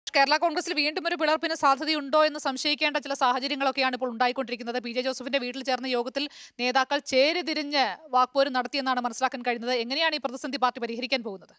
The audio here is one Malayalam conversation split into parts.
കേരള കോൺഗ്രസിൽ വീണ്ടും ഒരു പിളർപ്പിന് സാധ്യതയുണ്ടോ എന്ന് സംശയിക്കേണ്ട ചില സാഹചര്യങ്ങളൊക്കെയാണ് ഇപ്പോൾ ഉണ്ടായിക്കൊണ്ടിരിക്കുന്നത് പി ജെ ജോസഫിന്റെ വീട്ടിൽ ചേർന്ന യോഗത്തിൽ നേതാക്കൾ ചേരിതിരിഞ്ഞ് വാക്പോര് നടത്തിയെന്നാണ് മനസ്സിലാക്കാൻ കഴിയുന്നത് എങ്ങനെയാണ് ഈ പ്രതിസന്ധി പാർട്ടി പരിഹരിക്കാൻ പോകുന്നത്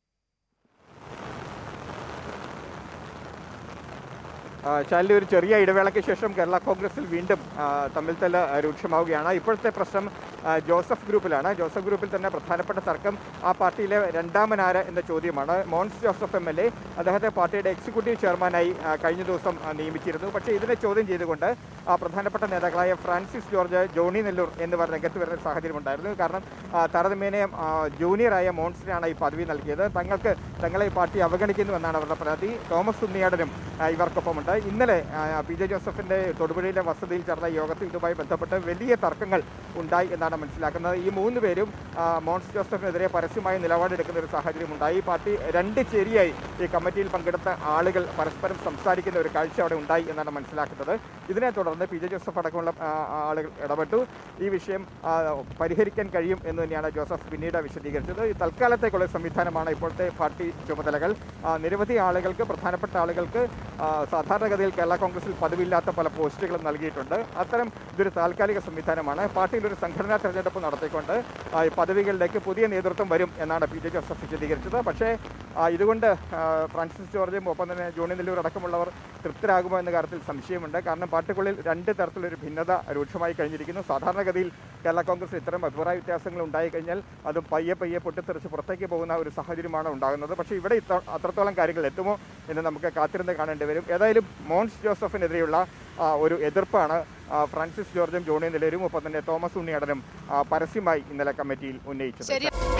ആ, ശാലിനി ഒരു ചെറിയ ഇടവേളയ്ക്ക് ശേഷം കേരള കോൺഗ്രസിൽ വീണ്ടും ആ, തമ്മിൽ തല്ല് രൂക്ഷമാവുകയാണ് ഇപ്പോഴത്തെ പ്രശ്നം ആ, ജോസഫ് ഗ്രൂപ്പിലാണ് ജോസഫ് ഗ്രൂപ്പിൽ തന്നെ പ്രധാനപ്പെട്ട തർക്കം ആ പാർട്ടിയിലെ രണ്ടാമനാര് എന്ന ചോദ്യമാണ് Mons Joseph M L A അദ്ദേഹത്തെ പാർട്ടിയുടെ എക്സിക്യൂട്ടീവ് ചെയർമാനായി ആ, കഴിഞ്ഞ ദിവസം ആ, നിയമിച്ചിരുന്നു പക്ഷേ ഇതിനെ ചോദ്യം ചെയ്തുകൊണ്ട് ആ പ്രധാനപ്പെട്ട നേതാക്കളായ ഫ്രാൻസിസ് ജോർജ് ജോണി നെല്ലൂർ എന്നിവർ രംഗത്ത് വരുന്ന സാഹചര്യം ഉണ്ടായിരുന്നു കാരണം ആ, താരതമ്യേന ആ, ജൂനിയറായ മോൺസിനാണ് ഈ പദവി നൽകിയത് തങ്ങൾക്ക് തങ്ങളെ ഈ പാർട്ടി അവഗണിക്കുന്നുവെന്നാണ് അവരുടെ പരാതി തോമസ് ഉണ്ണിയാടനും ആ, ഇവർക്കൊപ്പമുണ്ട് ഇന്നലെ ആ, പി ജെ ജോസഫിന്റെ തൊടുപുഴയിലെ വസതിയിൽ ചേർന്ന യോഗത്തിൽ ഇതുമായി ബന്ധപ്പെട്ട് വലിയ തർക്കങ്ങൾ ഉണ്ടായി എന്നാണ് മനസ്സിലാക്കുന്നത് ഈ മൂന്ന് പേരും ആ, മോൻസ് ജോസഫിനെതിരെ പരസ്യമായി നിലപാടെടുക്കുന്ന ഒരു സാഹചര്യം ഉണ്ടായി ഈ പാർട്ടി രണ്ട് ചേരിയായി ഈ കമ്മിറ്റിയിൽ പങ്കെടുത്ത ആളുകൾ പരസ്പരം സംസാരിക്കുന്ന ഒരു കാഴ്ച അവിടെ ഉണ്ടായി എന്നാണ് മനസ്സിലാക്കുന്നത് ഇതിനെ തുടർന്ന് പി ജെ ജോസഫ് അടക്കമുള്ള ആ, ആളുകൾ ഇടപെട്ടു ഈ വിഷയം ആ, പരിഹരിക്കാൻ കഴിയും എന്ന് തന്നെയാണ് ജോസഫ് പിന്നീട് വിശദീകരിച്ചത് ഈ തൽക്കാലത്തേക്കുള്ള സംവിധാനമാണ് ഇപ്പോഴത്തെ പാർട്ടി ചുമതലകൾ ആ, നിരവധി ആളുകൾക്ക് പ്രധാനപ്പെട്ട ആളുകൾക്ക് ആ, സാധാരണഗതിയിൽ കേരള കോൺഗ്രസിൽ പതിവില്ലാത്ത പല പോസ്റ്റുകളും നൽകിയിട്ടുണ്ട് അത്തരം ഇതൊരു താൽക്കാലിക സംവിധാനമാണ് പാർട്ടിയിൽ ഒരു സംഘടനാ തെരഞ്ഞെടുപ്പ് നടത്തിക്കൊണ്ട് ആ, ഈ പദവികളിലേക്ക് പുതിയ നേതൃത്വം വരും എന്നാണ് പി ജെ ജോസഫ് വിശദീകരിച്ചത് പക്ഷേ ആ, ഇതുകൊണ്ട് ആ, ഫ്രാൻസിസ് ജോർജും ഒപ്പം തന്നെ ജോണി നെല്ലൂർ അടക്കമുള്ളവർ തൃപ്തരാകുമോ എന്ന കാര്യത്തിൽ സംശയമുണ്ട് കാരണം പാർട്ടിക്കുള്ളിൽ രണ്ട് തരത്തിലൊരു ഭിന്നത രൂക്ഷമായി കഴിഞ്ഞിരിക്കുന്നു സാധാരണഗതിയിൽ കേരള കോൺഗ്രസ് ഇത്തരം അഭിപ്രായ വ്യത്യാസങ്ങൾ ഉണ്ടായി കഴിഞ്ഞാൽ അത് പയ്യെ പയ്യെ പൊട്ടിത്തെറിച്ച് പുറത്തേക്ക് പോകുന്ന ഒരു സാഹചര്യമാണ് ഉണ്ടാകുന്നത് പക്ഷേ ഇവിടെ ഇത്ര അത്രത്തോളം കാര്യങ്ങൾ എത്തുമോ എന്ന് നമുക്ക് കാത്തിരുന്ന് കാണേണ്ടി വരും ഏതായാലും മോൻസ് ജോസഫിനെതിരെയുള്ള ആ, ഒരു എതിർപ്പാണ് ആ, ഫ്രാൻസിസ് ജോർജും ജോണി നെല്ലൂരും ഒപ്പം തന്നെ തോമസ് ഉണ്ണിയടനും ആ, പരസ്യമായി ഇന്നലെ കമ്മിറ്റിയിൽ ഉന്നയിച്ചത് ശരി